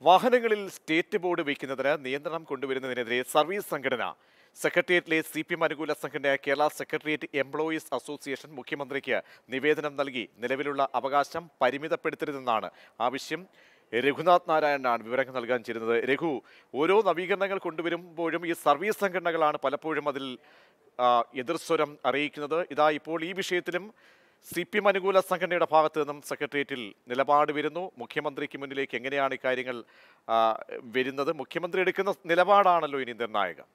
വാഹനങ്ങളിൽ state board വയ്ക്കുന്നതിന് നിയന്ത്രണം കൊണ്ടുവരുന്നതിനെതിരെ സർവീസ് സംഘടന സെക്രട്ടേറിയറ്റിലെ സി പി എം അനുകൂല സംഘടനയായ കേരള സെക്രട്ടേറിയറ്റ് എംപ്ലോയീസ് അസോസിയേഷൻ മുഖ്യമന്ത്രിക്ക് നിവേദനം നൽകി നിലവിലുള്ള അവകാശം പരിമിതപ്പെടുത്തരുതെന്നാണ് ആവശ്യം രഘുനാഥ് നാരായണനാണ് വിവരങ്ങൾ നൽകാൻ ചേരുന്നത് രഘു ഓരോ നവീകരണങ്ങൾ കൊണ്ടുവരുമ്പോഴും ഈ സർവീസ് സംഘടനകളാണ് പലപ്പോഴും അതിൽ ആ, എതിർസ്വരം അറിയിക്കുന്നത് ഇതാ ഇപ്പോൾ ഈ വിഷയത്തിലും സി പി എം അനുകൂല സംഘടനയുടെ ഭാഗത്തു നിന്നും സെക്രട്ടേറിയറ്റിൽ നിലപാട് വരുന്നു മുഖ്യമന്ത്രിക്ക് മുന്നിലേക്ക് എങ്ങനെയാണ് ഇക്കാര്യങ്ങൾ ആ, വരുന്നത് മുഖ്യമന്ത്രി എടുക്കുന്ന നിലപാടാണല്ലോ ഇനി നിർണായകം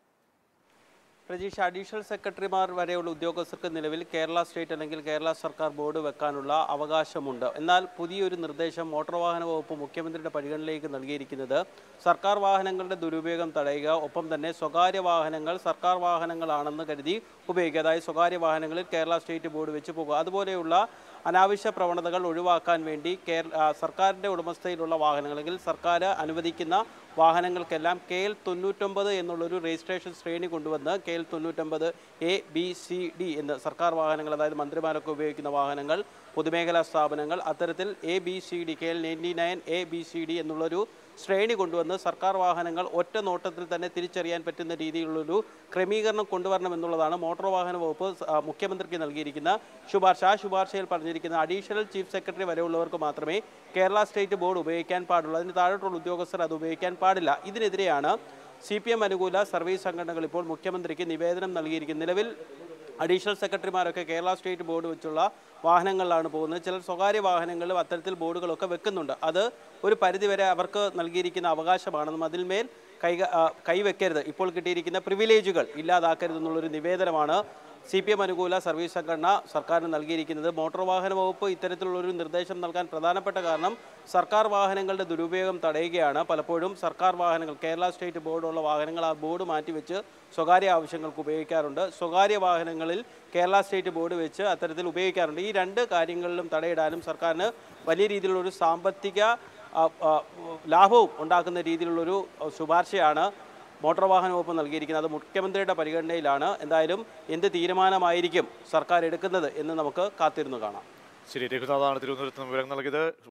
പ്രജീഷ് അഡീഷണൽ സെക്രട്ടറിമാർ വരെയുള്ള ഉദ്യോഗസ്ഥർക്ക് നിലവിൽ കേരള സ്റ്റേറ്റ് അല്ലെങ്കിൽ കേരള സർക്കാർ ബോർഡ് വെക്കാനുള്ള അവകാശമുണ്ട് എന്നാൽ പുതിയൊരു നിർദ്ദേശം മോട്ടോർ വാഹന വകുപ്പ് മുഖ്യമന്ത്രിയുടെ പരിഗണനയിലേക്ക് നൽകിയിരിക്കുന്നത് സർക്കാർ വാഹനങ്ങളുടെ ദുരുപയോഗം തടയുക ഒപ്പം തന്നെ സ്വകാര്യ വാഹനങ്ങൾ സർക്കാർ വാഹനങ്ങളാണെന്ന് കരുതി ഉപയോഗിക്കുക അതായത് സ്വകാര്യ വാഹനങ്ങളിൽ കേരള സ്റ്റേറ്റ് ബോർഡ് വെച്ച് പോകുക അതുപോലെയുള്ള അനാവശ്യ പ്രവണതകൾ ഒഴിവാക്കാൻ വേണ്ടി കേരള ആ, സർക്കാരിൻ്റെ ഉടമസ്ഥയിലുള്ള വാഹനങ്ങൾ അല്ലെങ്കിൽ സർക്കാർ അനുവദിക്കുന്ന വാഹനങ്ങൾക്കെല്ലാം കെ എൽ തൊണ്ണൂറ്റൊമ്പത് എന്നുള്ളൊരു രജിസ്ട്രേഷൻ ശ്രേണി കൊണ്ടുവന്ന് കെ എൽ തൊണ്ണൂറ്റൊമ്പത് എ ബി സി ഡി എന്ന് സർക്കാർ വാഹനങ്ങൾ അതായത് മന്ത്രിമാരൊക്കെ ഉപയോഗിക്കുന്ന വാഹനങ്ങൾ പൊതുമേഖലാ സ്ഥാപനങ്ങൾ അത്തരത്തിൽ A B C D K L ninety nine A B C D എന്നുള്ളൊരു ശ്രേണി കൊണ്ടുവന്ന് സർക്കാർ വാഹനങ്ങൾ ഒറ്റ നോട്ടത്തിൽ തന്നെ തിരിച്ചറിയാൻ പറ്റുന്ന രീതിയിലുള്ളൊരു ക്രമീകരണം കൊണ്ടുവരണം എന്നുള്ളതാണ് മോട്ടോർ വാഹന വകുപ്പ് സ- ആ, മുഖ്യമന്ത്രിക്ക് നൽകിയിരിക്കുന്ന ശുപാർശ ആ ശുപാർശയിൽ പറഞ്ഞിരിക്കുന്ന അഡീഷണൽ ചീഫ് സെക്രട്ടറി വരെയുള്ളവർക്ക് മാത്രമേ കേരള സ്റ്റേറ്റ് ബോർഡ് ഉപയോഗിക്കാൻ പാടുള്ളൂ അതിന് താഴോട്ടുള്ള ഉദ്യോഗസ്ഥർ അത് ഉപയോഗിക്കാൻ പാടില്ല ഇതിനെതിരെയാണ് സി പി എം അനുകൂല സർവീസ് സംഘടനകൾ ഇപ്പോൾ മുഖ്യമന്ത്രിക്ക് നിവേദനം നൽകിയിരിക്കുന്നത് നിലവിൽ അഡീഷണൽ സെക്രട്ടറിമാരൊക്കെ കേരള സ്റ്റേറ്റ് ബോർഡ് വെച്ചുള്ള വാഹനങ്ങളിലാണ് പോകുന്നത് ചിലർ സ്വകാര്യ വാഹനങ്ങളിലും അത്തരത്തിൽ ബോർഡുകളൊക്കെ വെക്കുന്നുണ്ട് അത് ഒരു പരിധിവരെ അവർക്ക് നൽകിയിരിക്കുന്ന അവകാശമാണെന്നും അതിന്മേൽ കൈ ആ, കൈവെക്കരുത് ഇപ്പോൾ കിട്ടിയിരിക്കുന്ന പ്രിവിലേജുകൾ ഇല്ലാതാക്കരുതെന്നുള്ളൊരു നിവേദനമാണ് സി പി എം അനുകൂല സർവീസ് സംഘടന സർക്കാരിന് നൽകിയിരിക്കുന്നത് മോട്ടോർ വാഹന വകുപ്പ് ഇത്തരത്തിലുള്ളൊരു നിർദ്ദേശം നൽകാൻ പ്രധാനപ്പെട്ട കാരണം സർക്കാർ വാഹനങ്ങളുടെ ദുരുപയോഗം തടയുകയാണ് പലപ്പോഴും സർക്കാർ വാഹനങ്ങൾ കേരള സ്റ്റേറ്റ് ബോർഡുള്ള വാഹനങ്ങൾ ആ ബോർഡ് മാറ്റിവെച്ച് സ്വകാര്യ ആവശ്യങ്ങൾക്ക് ഉപയോഗിക്കാറുണ്ട് സ്വകാര്യ വാഹനങ്ങളിൽ കേരള സ്റ്റേറ്റ് ബോർഡ് വെച്ച് അത്തരത്തിൽ ഉപയോഗിക്കാറുണ്ട് ഈ രണ്ട് കാര്യങ്ങളിലും തടയിടാനും സർക്കാരിന് വലിയ രീതിയിലുള്ളൊരു സാമ്പത്തിക ആ, ആ, ലാഭവും ഉണ്ടാക്കുന്ന രീതിയിലുള്ളൊരു ശുപാർശയാണ് മോട്ടോർ വാഹന വകുപ്പ് നൽകിയിരിക്കുന്നത് അത് മുഖ്യമന്ത്രിയുടെ പരിഗണനയിലാണ് എന്തായാലും എന്ത് തീരുമാനമായിരിക്കും സർക്കാർ എടുക്കുന്നത് എന്ന് നമുക്ക് കാത്തിരുന്നു കാണാം ശരി രഘുനാഥാണ് തിരുവനന്തപുരത്ത് നിന്ന് വിവരം നൽകിയത്